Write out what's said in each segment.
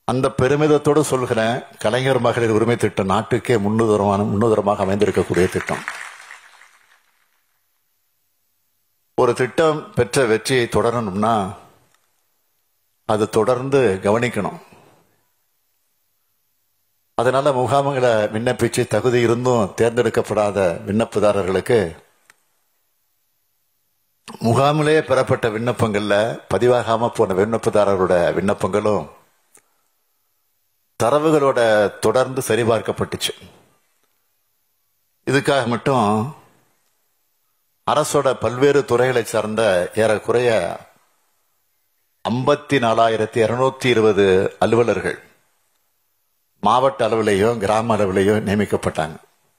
அந்த பெருமிதத்தோடு சொல்கிறேன் கலைஞர் மகளிர் உரிமை திட்டம் நாட்டுக்கே முன்னுதரமான முன்னுதரமாக அமைந்திருக்கக்கூடிய திட்டம் ஒரு திட்டம் பெற்ற வெற்றியை தொடரணும்னா அது தொடர்ந்து கவனிக்கணும் அதனால முகாம்களை விண்ணப்பிச்சு தகுதி இருந்தும் தேர்ந்தெடுக்கப்படாத விண்ணப்பதாரர்களுக்கு முகாமிலே பெறப்பட்ட விண்ணப்பங்கள்ல பதிவாகாம போன விண்ணப்பதாரரோட விண்ணப்பங்களும் தரவுகளோட தொடர்ந்து சரிபார்க்கப்பட்டுச்சு இதுக்காக மட்டும் அரசோட பல்வேறு துறைகளை சார்ந்த ஏறக்குறைய ஐம்பத்தி நாலாயிரத்தி இருநூத்தி இருபது அலுவலர்கள் மாவட்ட அளவிலையும் கிராம அளவிலையும் நியமிக்கப்பட்டாங்க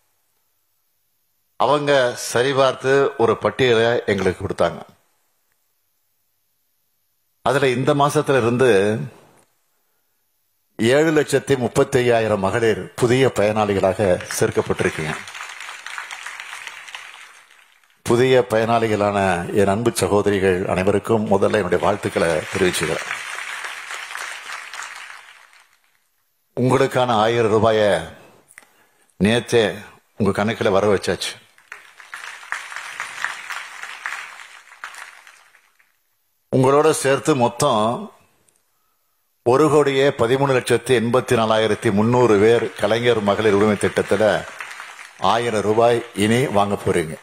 அவங்க சரிபார்த்து ஒரு பட்டியலை எங்களுக்கு கொடுத்தாங்க அதுல இந்த மாசத்துல இருந்து ஏழு லட்சத்தி முப்பத்தி ஐயாயிரம் மகளிர் புதிய பயனாளிகளாக சேர்க்கப்பட்டிருக்கீங்க புதிய பயனாளிகளான என் அன்பு சகோதரிகள் அனைவருக்கும் முதல்ல என்னுடைய வாழ்த்துக்களை தெரிவிச்சுக்கிறேன் உங்களுக்கான ஆயிரம் ரூபாய நேத்தே உங்க கணக்கில் வர வச்சாச்சு உங்களோட சேர்த்து மொத்தம் ஒரு கோடியே பதிமூணு லட்சத்தி எண்பத்தி நாலாயிரத்தி முன்னூறு பேர் கலைஞர் மகளிர் உரிமை திட்டத்தில் ஆயிரம் ரூபாய் இனி வாங்க போறீங்க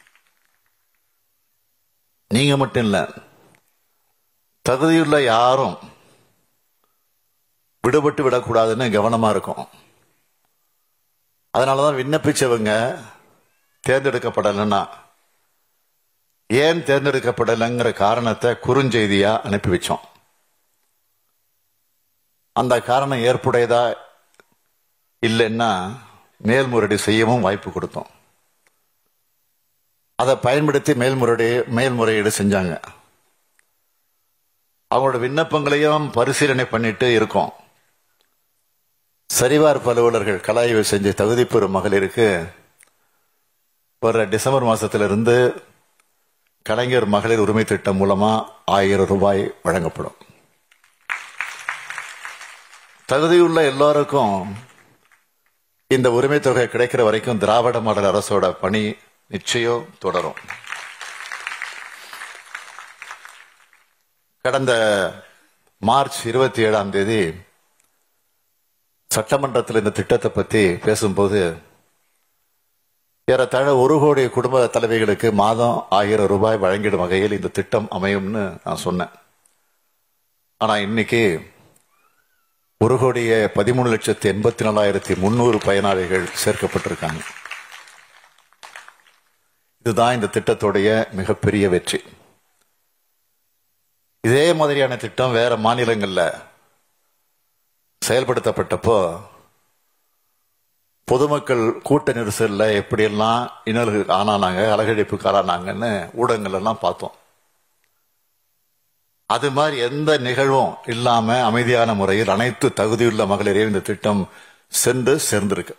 நீங்க மட்டும் இல்ல தகுதியுள்ள யாரும் விடுபட்டு விடக்கூடாதுன்னு கவனமா இருக்கும் அதனாலதான் விண்ணப்பிச்சவங்க தேர்ந்தெடுக்கப்படலைன்னா ஏன் தேர்ந்தெடுக்கப்படலைங்கிற காரணத்தை குறுஞ்செய்தியா அனுப்பி வச்சோம் அந்த காரணம் ஏற்புடையதா இல்லைன்னா மேல்முறையீடு செய்யவும் வாய்ப்பு கொடுத்தோம் அதை பயன்படுத்தி மேல்முறையீடு மேல்முறையீடு செஞ்சாங்க அவங்களோட விண்ணப்பங்களையும் பரிசீலனை பண்ணிட்டு இருக்கோம் சரிபார்ப்பு அலுவலர்கள் கலாய்வு செஞ்ச தகுதி பெறும் மகளிருக்கு வர டிசம்பர் மாசத்திலிருந்து கலைஞர் மகளிர் உரிமை திட்டம் மூலமா ஆயிரம் ரூபாய் வழங்கப்படும் தகுதியுள்ள எல்லாருக்கும் இந்த உரிமை தொகை கிடைக்கிற வரைக்கும் திராவிட மாடல் அரசோட பணி நிச்சயம் தொடரும் கடந்த மார்ச் இருபத்தி ஏழாம் தேதி சட்டமன்றத்தில் இந்த திட்டத்தை பத்தி பேசும்போது ஏறத்தாழ ஒரு கோடி குடும்ப தலைவிகளுக்கு மாதம் ஆயிரம் ரூபாய் வழங்கிடும் வகையில் இந்த திட்டம் அமையும்னு நான் சொன்னேன் ஆனா இன்னைக்கு ஒரு கோடியே பதிமூணு லட்சத்தி எண்பத்தி நாலாயிரத்தி முன்னூறு பயனாளிகள் சேர்க்கப்பட்டிருக்காங்க இதுதான் இந்த திட்டத்துடைய மிகப்பெரிய வெற்றி இதே மாதிரியான திட்டம் வேற மாநிலங்கள்ல செயல்படுத்தப்பட்டப்போ பொதுமக்கள் கூட்ட நெரிசல்ல எப்படியெல்லாம் இன்னல்கள் ஆனானாங்க அழகழிப்புக்கு ஆளானாங்கன்னு ஊடகங்கள் எல்லாம் பார்த்தோம் அது மாதிரி எந்த நிகழ்வும் இல்லாம அமைதியான முறையில் அனைத்து தகுதியுள்ள மகளிரையும் இந்த திட்டம் சென்று சேர்ந்திருக்கு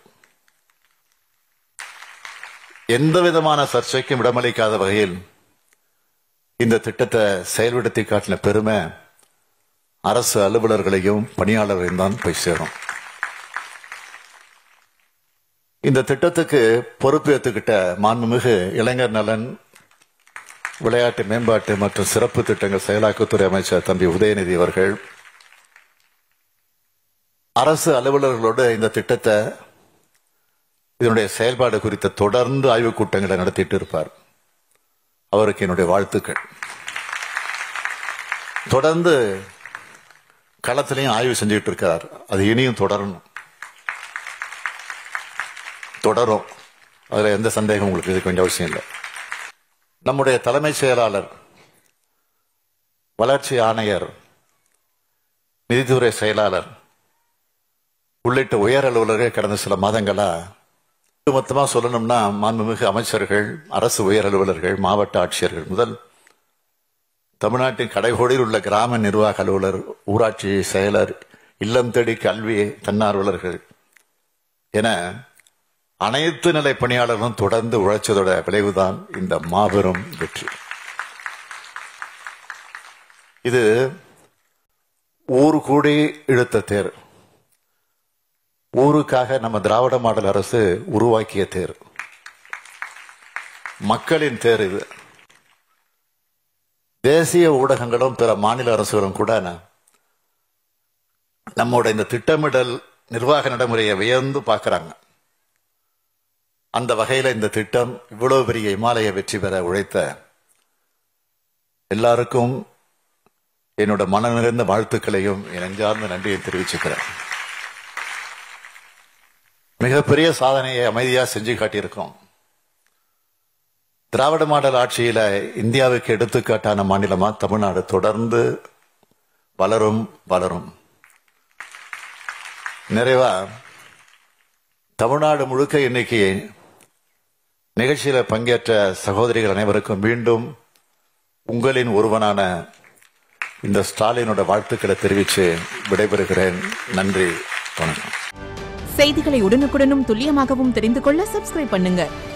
எந்த விதமான சர்ச்சைக்கும் இடமளிக்காத வகையில் இந்த திட்டத்தை செயல்படுத்தி காட்டின பெருமை அரசு அலுவலர்களையும் பணியாளர்களையும் தான் போய் சேரும் இந்த திட்டத்துக்கு பொறுப்பேற்றுக்கிட்ட மாண்புமிகு இளைஞர் நலன் விளையாட்டு மேம்பாட்டு மற்றும் சிறப்பு திட்டங்கள் செயலாக்கத்துறை அமைச்சர் தம்பி உதயநிதி அவர்கள் அரசு அலுவலர்களோடு இந்த திட்டத்தை இதனுடைய செயல்பாடு குறித்த தொடர்ந்து ஆய்வுக் கூட்டங்களை நடத்திட்டு இருப்பார் அவருக்கு என்னுடைய வாழ்த்துக்கள் தொடர்ந்து களத்திலையும் ஆய்வு செஞ்சுட்டு இருக்கார் அது இனியும் தொடரணும் தொடரும் அதுல எந்த சந்தேகம் உங்களுக்கு இருக்க வேண்டிய அவசியம் இல்லை நம்முடைய தலைமைச் செயலாளர் வளர்ச்சி ஆணையர் நிதித்துறை செயலாளர் உள்ளிட்ட உயர் அலுவலர்கள் கடந்த சில மாதங்களா மொத்தமா சொல்லணும்னா மாண்புமிகு அமைச்சர்கள் அரசு உயர் அலுவலர்கள் மாவட்ட ஆட்சியர்கள் முதல் தமிழ்நாட்டின் கடைகோடியில் உள்ள கிராம நிர்வாக அலுவலர் ஊராட்சி செயலர் இல்லம் தேடி கல்வி தன்னார்வலர்கள் என அனைத்து நிலை பணியாளர்களும் தொடர்ந்து உழைச்சதோட விளைவுதான் இந்த மாபெரும் வெற்றி இது ஊர் கூடி இழுத்த தேர் ஊருக்காக நம்ம திராவிட மாடல் அரசு உருவாக்கிய தேர் மக்களின் தேர் இது தேசிய ஊடகங்களும் பிற மாநில அரசுகளும் கூட நம்மோட இந்த திட்டமிடல் நிர்வாக நடைமுறையை வியந்து பார்க்கறாங்க அந்த வகையில இந்த திட்டம் இவ்வளவு பெரிய இமாலய வெற்றி பெற உழைத்த எல்லாருக்கும் என்னோட மன நிறைந்த வாழ்த்துக்களையும் என் நெஞ்சார்ந்த நன்றியை தெரிவிச்சுக்கிறேன் மிகப்பெரிய சாதனையை அமைதியா செஞ்சு காட்டியிருக்கோம் திராவிட மாடல் ஆட்சியில இந்தியாவுக்கு எடுத்துக்காட்டான மாநிலமா தமிழ்நாடு தொடர்ந்து வளரும் வளரும் நிறைவா தமிழ்நாடு முழுக்க இன்னைக்கு நிகழ்ச்சியில பங்கேற்ற சகோதரிகள் அனைவருக்கும் மீண்டும் உங்களின் ஒருவனான இந்த ஸ்டாலினோட வாழ்த்துக்களை தெரிவித்து விடைபெறுகிறேன் நன்றி வணக்கம் செய்திகளை உடனுக்குடனும் துல்லியமாகவும் தெரிந்து கொள்ள சப்ஸ்கிரைப் பண்ணுங்க